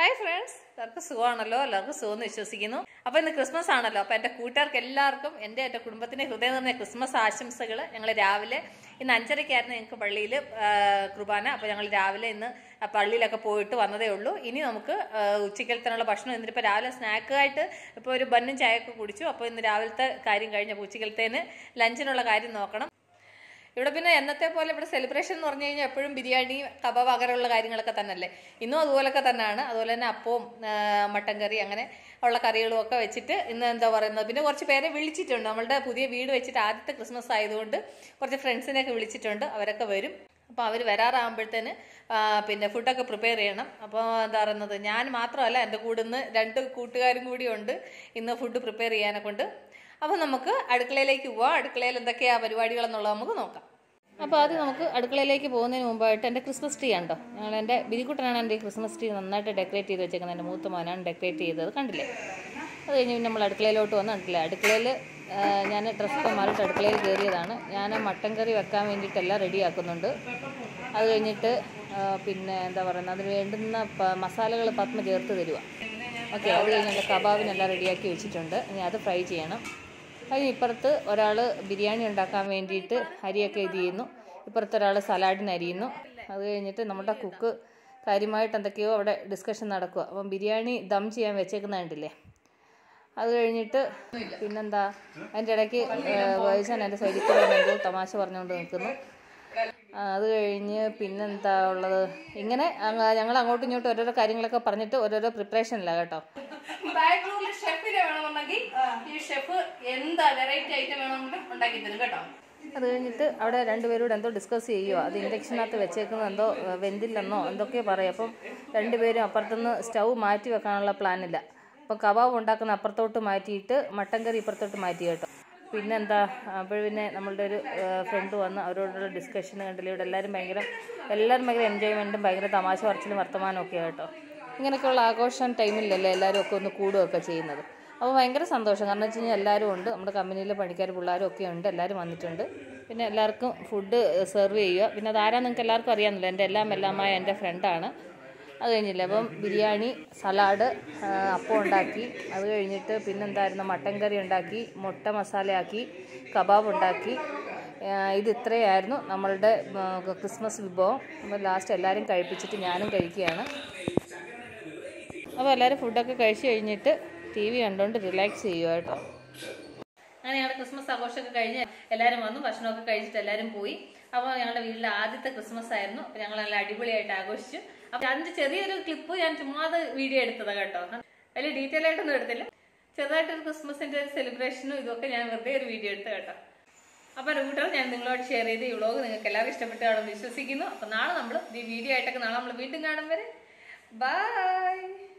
hi friends എല്ലാവർക്കും സുഖമാണല്ലോ എല്ലാവർക്കും സുഖമെന്ന് വിശ്വസിക്കുന്നു അപ്പൊ ഇന്ന് ക്രിസ്മസ് ആണല്ലോ അപ്പൊ എന്റെ കൂട്ടുകാർക്ക് എല്ലാവർക്കും എന്റെ എന്റെ കുടുംബത്തിന്റെ ഹൃദയം നിറഞ്ഞ ക്രിസ്മസ് ആശംസകൾ ഞങ്ങൾ രാവിലെ ഇന്ന് അഞ്ചരയ്ക്കായിരുന്നു ഞങ്ങൾക്ക് പള്ളിയിൽ കുർബാന അപ്പൊ ഞങ്ങൾ രാവിലെ ഇന്ന് ആ പള്ളിയിലൊക്കെ പോയിട്ട് വന്നതേ ഉള്ളൂ ഇനി നമുക്ക് ആ, ഉച്ചക്കലത്തിനുള്ള ഭക്ഷണം എന്നിട്ടിപ്പോൾ രാവിലെ സ്നാക്കായിട്ട് ഇപ്പോൾ ഒരു ബന്നും ചായയൊക്കെ കുടിച്ചു അപ്പോൾ ഇന്ന് രാവിലത്തെ കാര്യം കഴിഞ്ഞപ്പോൾ ഉച്ചക്കലത്തേന് ലഞ്ചിനുള്ള കാര്യം നോക്കണം ഇവിടെ പിന്നെ എന്നത്തെ പോലെ ഇവിടെ സെലിബ്രേഷൻ എന്ന് പറഞ്ഞു കഴിഞ്ഞാൽ എപ്പോഴും ബിരിയാണി കബാബ് അങ്ങനെയുള്ള കാര്യങ്ങളൊക്കെ തന്നെയല്ലേ ഇന്നും അതുപോലൊക്കെ തന്നെയാണ് അതുപോലെ തന്നെ അപ്പവും ആ, മട്ടൻ കറി അങ്ങനെ ഉള്ള കറികളും ഒക്കെ വെച്ചിട്ട് ഇന്ന് എന്താ പറയുന്നത് പിന്നെ കുറച്ച് പേരെ വിളിച്ചിട്ടുണ്ട് നമ്മളുടെ പുതിയ വീട് വെച്ചിട്ട് ആദ്യത്തെ ക്രിസ്മസ് ആയതുകൊണ്ട് കുറച്ച് ഫ്രണ്ട്സിനെയൊക്കെ വിളിച്ചിട്ടുണ്ട് അവരൊക്കെ വരും അപ്പോൾ അവർ വരാറാകുമ്പോഴത്തേന് ആ, പിന്നെ ഫുഡൊക്കെ പ്രിപ്പയർ ചെയ്യണം അപ്പോൾ എന്താ പറയുന്നത് ഞാൻ മാത്രമല്ല എൻ്റെ കൂടെ ഇന്ന് രണ്ട് കൂട്ടുകാരും കൂടി ഉണ്ട് ഇന്ന് ഫുഡ് പ്രിപ്പയർ ചെയ്യാനെ കൊണ്ട് അപ്പോൾ നമുക്ക് അടുക്കളയിലേക്ക് പോവാം അടുക്കളയിൽ എന്തൊക്കെയാ പരിപാടികളെന്നുള്ളത് നമുക്ക് നോക്കാം അപ്പോൾ ആദ്യം നമുക്ക് അടുക്കളയിലേക്ക് പോകുന്നതിന് മുമ്പായിട്ട് എൻ്റെ ക്രിസ്മസ് ട്രീ ഉണ്ടോ ഞങ്ങൾ എൻ്റെ ബിരിക്കുട്ടനാണ് എൻ്റെ ഈ ക്രിസ്മസ് ട്രീ നന്നായിട്ട് ഡെക്കറേറ്റ് ചെയ്ത് വെച്ചേക്കുന്നത് എൻ്റെ മൂത്ത മോനാണ് ഡെക്കറേറ്റ് ചെയ്തത് കണ്ടില്ലേ അത് കഴിഞ്ഞ് പിന്നെ നമ്മൾ അടുക്കളയിലോട്ട് വന്ന് കണ്ടില്ലേ അടുക്കളയിൽ ഞാൻ ഡ്രസ്സൊക്കെ മാറിയിട്ട് അടുക്കളയിൽ കയറിയതാണ് ഞാൻ മട്ടൻ കറി വെക്കാൻ വേണ്ടിയിട്ടെല്ലാം റെഡിയാക്കുന്നുണ്ട് അത് കഴിഞ്ഞിട്ട് ആ, പിന്നെ എന്താ പറയുന്നത് അതിന് വേണ്ടുന്ന മസാലകൾ പത്മ ചേർത്ത് തരുക ഓക്കെ അത് കഴിഞ്ഞ് എൻ്റെ കബാബിനെല്ലാം റെഡിയാക്കി വെച്ചിട്ടുണ്ട് ഇനി അത് ഫ്രൈ ചെയ്യണം അതിന് ഇപ്പുറത്ത് ഒരാൾ ബിരിയാണി ഉണ്ടാക്കാൻ വേണ്ടിയിട്ട് അരിയൊക്കെ ഇത് ചെയ്യുന്നു ഇപ്പുറത്ത് ഒരാൾ സലാഡിന് അരിയുന്നു അത് കഴിഞ്ഞിട്ട് നമ്മുടെ കുക്ക് കാര്യമായിട്ട് എന്തൊക്കെയോ അവിടെ ഡിസ്കഷൻ നടക്കുക അപ്പം ബിരിയാണി ദം ചെയ്യാൻ വെച്ചേക്കുന്ന കണ്ടില്ലേ അത് കഴിഞ്ഞിട്ട് പിന്നെന്താ അതിൻ്റെ ഇടയ്ക്ക് വയസ്സാൻ എൻ്റെ സൈഡിൽ കൂടെ എന്തോ തമാശ പറഞ്ഞുകൊണ്ട് നിൽക്കുന്നു ആ, അത് കഴിഞ്ഞ് പിന്നെന്താ ഉള്ളത് ഇങ്ങനെ അങ്ങ് ഞങ്ങൾ അങ്ങോട്ടും ഇങ്ങോട്ടും ഓരോരോ കാര്യങ്ങളൊക്കെ പറഞ്ഞിട്ട് ഓരോരോ പ്രിപ്പറേഷനിലാണ് കേട്ടോ ബാംഗ്ലൂരിൽ ഷെഫിനെ വേണമെന്നുണ്ടെങ്കിൽ ഈ ഷെഫ് എന്താ വെറൈറ്റി ഐറ്റം വേണമെങ്കിലും ഉണ്ടാക്കി തരും കേട്ടോ അത് കഴിഞ്ഞിട്ട് അവിടെ രണ്ടുപേരോട് എന്തോ ഡിസ്കസ് ചെയ്യുമോ അത് ഇൻഡക്ഷനകത്ത് വെച്ചേക്കുന്നത് എന്തോ ഏഹ്, വെന്തില്ലെന്നോ എന്തൊക്കെയോ പറയും അപ്പം രണ്ടുപേരും അപ്പുറത്തുനിന്ന് സ്റ്റൗ മാറ്റി വെക്കാനുള്ള പ്ലാനില്ല അപ്പം കബാബ് ഉണ്ടാക്കുന്ന അപ്പുറത്തോട്ട് മാറ്റിയിട്ട് മട്ടൻ കറി ഇപ്പുറത്തോട്ട് മാറ്റി കേട്ടോ പിന്നെന്താ അപ്പോൾ പിന്നെ നമ്മളുടെ ഒരു ഫ്രണ്ട് വന്ന് അവരോടുള്ള ഡിസ്കഷൻ കണ്ടില്ല ഇവിടെ എല്ലാവരും ഭയങ്കര എല്ലാവരും ഭയങ്കര എൻജോയ്മെൻറ്റും ഭയങ്കര തമാശ പറച്ചിലും വർത്തമാനവും ഒക്കെ കേട്ടോ ഇങ്ങനെയൊക്കെയുള്ള ആഘോഷം ടൈമിലല്ലേ എല്ലാവരും ഒക്കെ ഒന്ന് കൂടുകയൊക്കെ ചെയ്യുന്നത് അപ്പോൾ ഭയങ്കര സന്തോഷം കാരണം വെച്ച് കഴിഞ്ഞാൽ എല്ലാവരും ഉണ്ട് നമ്മുടെ കമ്പനിയിലെ പണിക്കാർ പിള്ളേരും ഒക്കെ ഉണ്ട് എല്ലാവരും വന്നിട്ടുണ്ട് പിന്നെ എല്ലാവർക്കും ഫുഡ് സെർവ് ചെയ്യുക പിന്നെ അതാരാ നിങ്ങൾക്ക് എല്ലാവർക്കും അറിയാമല്ലോ എൻ്റെ എല്ലാം എല്ലാമായ എൻ്റെ ഫ്രണ്ടാണ് അത് കഴിഞ്ഞില്ലേ അപ്പം ബിരിയാണി സലാഡ് ആ, അപ്പം ഉണ്ടാക്കി അത് കഴിഞ്ഞിട്ട് പിന്നെന്തായിരുന്നു മട്ടൻ കറി ഉണ്ടാക്കി മുട്ട മസാലയാക്കി കബാബ് ഉണ്ടാക്കി ആ, ഇത് ഇത്രയായിരുന്നു നമ്മളുടെ ആ, ക്രിസ്മസ് വിഭവം അപ്പോൾ ലാസ്റ്റ് എല്ലാവരും കഴിപ്പിച്ചിട്ട് ഞാനും കഴിക്കുകയാണ് അപ്പോൾ എല്ലാവരും ഫുഡൊക്കെ കഴിച്ച് കഴിഞ്ഞിട്ട് ടി വി കണ്ടുകൊണ്ട് റിലാക്സ് ചെയ്യുക കേട്ടോ അങ്ങനെ ഞങ്ങളുടെ ക്രിസ്മസ് ആഘോഷമൊക്കെ കഴിഞ്ഞ് എല്ലാവരും വന്നു ഭക്ഷണമൊക്കെ കഴിച്ചിട്ട് എല്ലാവരും പോയി അപ്പോൾ ഞങ്ങളുടെ വീട്ടിലെ ആദ്യത്തെ ക്രിസ്മസ് ആയിരുന്നു അപ്പോൾ ഞങ്ങൾ നല്ല അടിപൊളിയായിട്ട് ആഘോഷിച്ചു അപ്പോൾ അതിൻ്റെ ചെറിയൊരു ക്ലിപ്പ് ഞാൻ ചുമ്മാതെ വീഡിയോ എടുത്തതാണ് കേട്ടോ വലിയ ഡീറ്റെയിൽ ആയിട്ടൊന്നും എടുത്തില്ല ചെറുതായിട്ടൊരു ക്രിസ്മസിന്റെ ഒരു സെലിബ്രേഷനും ഇതൊക്കെ ഞാൻ വെറുതെ ഒരു വീഡിയോ എടുത്ത് കേട്ടോ അപ്പോൾ കൂട്ടുകാർ ഞാൻ നിങ്ങളോട് ഷെയർ ചെയ്ത് ഈ വ്ളോഗ് നിങ്ങൾക്ക് എല്ലാവർക്കും ഇഷ്ടപ്പെട്ട് കാണുമെന്ന് വിശ്വസിക്കുന്നു അപ്പോൾ നാളെ നമ്മൾ ഈ വീഡിയോ ആയിട്ടൊക്കെ നാളെ നമ്മൾ വീണ്ടും കാണും വരെ ബൈ